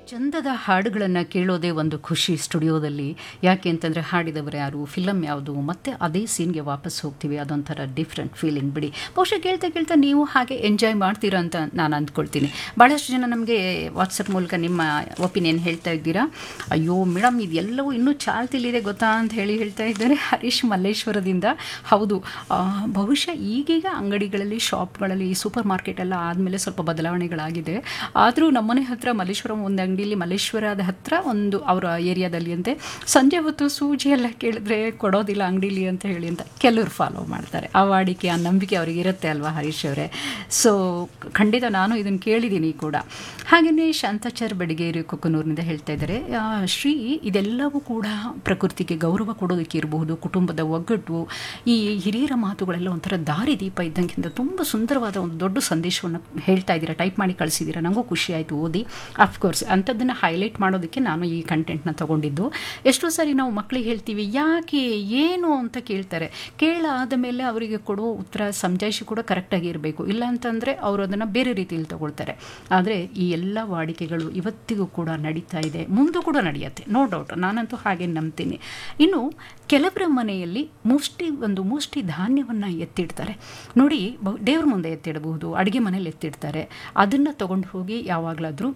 ಚಂದದ ಹಾಡುಗಳನ್ನು ಕೇಳೋದೇ ಒಂದು ಖುಷಿ ಸ್ಟುಡಿಯೋದಲ್ಲಿ ಯಾಕೆ ಅಂತಂದರೆ ಹಾಡಿದವರು ಯಾರು ಫಿಲಮ್ ಯಾವುದು ಮತ್ತೆ ಅದೇ ಸೀನ್ಗೆ ವಾಪಸ್ ಹೋಗ್ತೀವಿ ಅದೊಂಥರ ಡಿಫ್ರೆಂಟ್ ಫೀಲಿಂಗ್ ಬಿಡಿ ಬಹುಶಃ ಕೇಳ್ತಾ ಕೇಳ್ತಾ ನೀವು ಹಾಗೆ ಎಂಜಾಯ್ ಮಾಡ್ತೀರಾ ಅಂತ ನಾನು ಅಂದ್ಕೊಳ್ತೀನಿ ಭಾಳಷ್ಟು ಜನ ನಮಗೆ ವಾಟ್ಸಪ್ ಮೂಲಕ ನಿಮ್ಮ ಒಪಿನಿಯನ್ ಹೇಳ್ತಾ ಇದ್ದೀರಾ ಅಯ್ಯೋ ಮೇಡಮ್ ಇದೆಲ್ಲವೂ ಇನ್ನೂ ಚಾಲ್ತಿಲಿದೆ ಗೊತ್ತಾ ಅಂತ ಹೇಳಿ ಹೇಳ್ತಾ ಇದ್ದಾರೆ ಹರೀಶ್ ಮಲ್ಲೇಶ್ವರದಿಂದ ಹೌದು ಆ, ಬಹುಶಃ ಈಗೀಗ ಅಂಗಡಿಗಳಲ್ಲಿ ಶಾಪ್ಗಳಲ್ಲಿ ಸೂಪರ್ ಮಾರ್ಕೆಟ್ ಎಲ್ಲ ಆದಮೇಲೆ ಸ್ವಲ್ಪ ಬದಲಾವಣೆಗಳಾಗಿದೆ ಆದರೂ ನಮ್ಮನೆ ಹತ್ರ ಮಲ್ಲೇಶ್ವರಂ ಒಂದು ಅಂಗಡಿಯಲ್ಲಿ ಮಲ್ಲೇಶ್ವರದ ಹತ್ರ ಒಂದು ಅವರ ಏರಿಯಾದಲ್ಲಿ ಅಂತೆ ಸಂಜೆ ಹೊತ್ತು ಸೂಜಿ ಎಲ್ಲ ಕೇಳಿದ್ರೆ ಕೊಡೋದಿಲ್ಲ ಅಂಗಡಿಲಿ ಅಂತ ಹೇಳಿ ಅಂತ ಕೆಲವರು ಫಾಲೋ ಮಾಡ್ತಾರೆ ಆ ವಾಡಿಕೆ ಆ ನಂಬಿಕೆ ಅವ್ರಿಗೆ ಇರುತ್ತೆ ಅಲ್ವಾ ಹರೀಶ್ ಅವರೇ ಸೊ ಖಂಡಿತ ನಾನು ಇದನ್ನು ಕೇಳಿದ್ದೀನಿ ಕೂಡ ಹಾಗೆಯೇ ಶಾಂತಾಚಾರ್ ಬಡಿಗೇರಿ ಕೊಕ್ಕನೂರಿನಿಂದ ಹೇಳ್ತಾ ಇದ್ದಾರೆ ಆ, ಶ್ರೀ ಇದೆಲ್ಲವೂ ಕೂಡ ಪ್ರಕೃತಿಗೆ ಗೌರವ ಕೊಡೋದಕ್ಕೆ ಇರಬಹುದು ಕುಟುಂಬದ ಒಗ್ಗಟ್ಟು ಈ ಹಿರಿಯರ ಮಾತುಗಳೆಲ್ಲ ಒಂಥರ ದಾರಿದೀಪ ಇದ್ದಂಗಿಂತ ತುಂಬ ಸುಂದರವಾದ ಒಂದು ದೊಡ್ಡ ಸಂದೇಶವನ್ನು ಹೇಳ್ತಾ ಇದ್ದೀರಾ ಟೈಪ್ ಮಾಡಿ ಕಳಿಸಿದ್ದೀರಾ ನನಗೂ ಖುಷಿ ಆಯಿತು ಓದಿ ಅಫ್ಕೋರ್ಸ್ ಅಂಥದ್ದನ್ನು ಹೈಲೈಟ್ ಮಾಡೋದಕ್ಕೆ ನಾನು ಈ ಕಂಟೆಂಟ್ನ ತಗೊಂಡಿದ್ದು ಎಷ್ಟೋ ಸಾರಿ ನಾವು ಮಕ್ಕಳಿಗೆ ಹೇಳ್ತೀವಿ ಯಾಕೆ ಏನು ಅಂತ ಕೇಳ್ತಾರೆ ಕೇಳಾದ ಮೇಲೆ ಅವರಿಗೆ ಕೊಡೋ ಉತ್ತರ ಸಮಜಾಯಿಷಿ ಕೂಡ ಕರೆಕ್ಟಾಗಿ ಇರಬೇಕು ಇಲ್ಲ ಅಂತಂದರೆ ಅವರು ಅದನ್ನು ಬೇರೆ ರೀತಿಯಲ್ಲಿ ತಗೊಳ್ತಾರೆ ಆದರೆ ಈ ಎಲ್ಲ ವಾಡಿಕೆಗಳು ಇವತ್ತಿಗೂ ಕೂಡ ನಡೀತಾ ಇದೆ ಮುಂದೂ ಕೂಡ ನಡೆಯುತ್ತೆ ನೋ ಡೌಟ್ ನಾನಂತೂ ಹಾಗೆ ನಂಬ್ತೀನಿ ಇನ್ನು ಕೆಲವರ ಮನೆಯಲ್ಲಿ ಮುಷ್ಟಿ ಒಂದು ಮುಷ್ಟಿ ಧಾನ್ಯವನ್ನು ಎತ್ತಿಡ್ತಾರೆ ನೋಡಿ ಬಹು ದೇವ್ರ ಮುಂದೆ ಎತ್ತಿಡಬಹುದು ಅಡುಗೆ ಮನೇಲಿ ಎತ್ತಿಡ್ತಾರೆ ಅದನ್ನು ತೊಗೊಂಡು ಹೋಗಿ ಯಾವಾಗಲಾದರೂ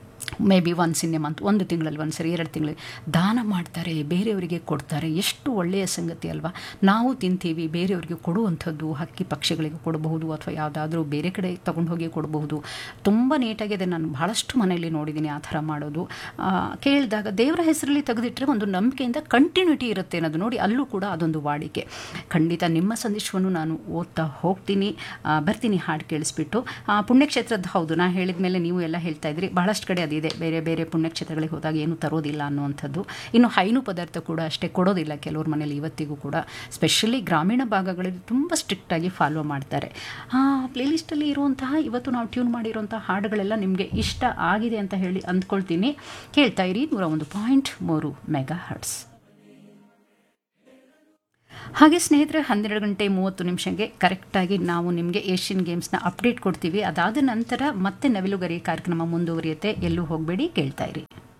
maybe once in a month ಒಂದು ತಿಂಗಳಲ್ಲಿ ಒಂದು ಸರಿ ಎರಡು ತಿಂಗಳು ದಾನ ಮಾಡ್ತಾರೆ ಬೇರೆಯವರಿಗೆ ಕೊಡ್ತಾರೆ ಎಷ್ಟು ಒಳ್ಳೆಯ ಸಂಗತಿ ಅಲ್ವಾ ನಾವು ತಿಂತೀವಿ ಬೇರೆಯವರಿಗೆ ಕೊಡುವಂಥದ್ದು ಹಕ್ಕಿ ಪಕ್ಷಿಗಳಿಗೆ ಕೊಡಬಹುದು ಅಥವಾ ಯಾವುದಾದ್ರೂ ಬೇರೆ ಕಡೆ ತೊಗೊಂಡು ಹೋಗಿ ಕೊಡಬಹುದು ತುಂಬ ನೀಟಾಗಿದೆ ನಾನು ಭಾಳಷ್ಟು ಮನೆಯಲ್ಲಿ ನೋಡಿದ್ದೀನಿ ಆ ಥರ ಮಾಡೋದು ಆ, ಕೇಳಿದಾಗ ದೇವರ ಹೆಸರಲ್ಲಿ ತೆಗೆದಿಟ್ಟರೆ ಒಂದು ನಂಬಿಕೆಯಿಂದ ಕಂಟಿನ್ಯೂಟಿ ಇರುತ್ತೆ ಅನ್ನೋದು ನೋಡಿ ಅಲ್ಲೂ ಕೂಡ ಅದೊಂದು ವಾಡಿಕೆ ಖಂಡಿತ ನಿಮ್ಮ ಸಂದೇಶವನ್ನು ನಾನು ಓದ್ತಾ ಹೋಗ್ತೀನಿ ಆ, ಬರ್ತೀನಿ ಹಾಡು ಕೇಳಿಸ್ಬಿಟ್ಟು ಆ, ಪುಣ್ಯಕ್ಷೇತ್ರದ ಹೌದು ನಾ ಹೇಳಿದ ಮೇಲೆ ನೀವು ಎಲ್ಲ ಹೇಳ್ತಾ ಇದ್ರಿ ಬಹಳಷ್ಟು ಕಡೆ ಅದಿದೆ ಬೇರೆ ಬೇರೆ ಪುಣ್ಯಕ್ಷೇತ್ರಗಳಿಗೆ ಹೋದಾಗ ಏನು ತರೋದಿಲ್ಲ ಅನ್ನುವಂಥದ್ದು ಇನ್ನು ಹೈನು ಪದಾರ್ಥ ಕೂಡ ಅಷ್ಟೇ ಕೊಡೋದಿಲ್ಲ ಕೆಲವ್ರ ಮನೇಲಿ ಇವತ್ತಿಗೂ ಕೂಡ ಸ್ಪೆಷಲಿ ಗ್ರಾಮೀಣ ಭಾಗಗಳಲ್ಲಿ ತುಂಬ ಸ್ಟ್ರಿಕ್ಟಾಗಿ ಫಾಲೋ ಮಾಡ್ತಾರೆ ಆ ಪ್ಲೇಲಿಸ್ಟಲ್ಲಿ ಇರುವಂತಹ ಇವತ್ತು ನಾವು ಟ್ಯೂನ್ ಮಾಡಿರುವಂತಹ ಹಾಡುಗಳೆಲ್ಲ ನಿಮಗೆ ಇಷ್ಟ ಆಗಿದೆ ಅಂತ ಹೇಳಿ ಅಂದ್ಕೊಳ್ತೀನಿ ಕೇಳ್ತಾ ಇರಿ ನೂರ ಒಂದು ಪಾಯಿಂಟ್ ಮೂರು ಮೆಗಾ ಹರ್ಟ್ಸ್ ಹಾಗೆ ಸ್ನೇಹಿತರೆ ಹನ್ನೆರಡು ಗಂಟೆ ಮೂವತ್ತು ನಿಮಿಷಕ್ಕೆ ಕರೆಕ್ಟಾಗಿ ನಾವು ನಿಮಗೆ ಏಷ್ಯನ್ ಗೇಮ್ಸ್ನ ಅಪ್ಡೇಟ್ ಕೊಡ್ತೀವಿ ಅದಾದ ನಂತರ ಮತ್ತೆ ನವಿಲುಗರಿ ಕಾರ್ಯಕ್ರಮ ಮುಂದುವರಿಯುತ್ತೆ ಎಲ್ಲೂ ಹೋಗಬೇಡಿ ಕೇಳ್ತಾ ಇರಿ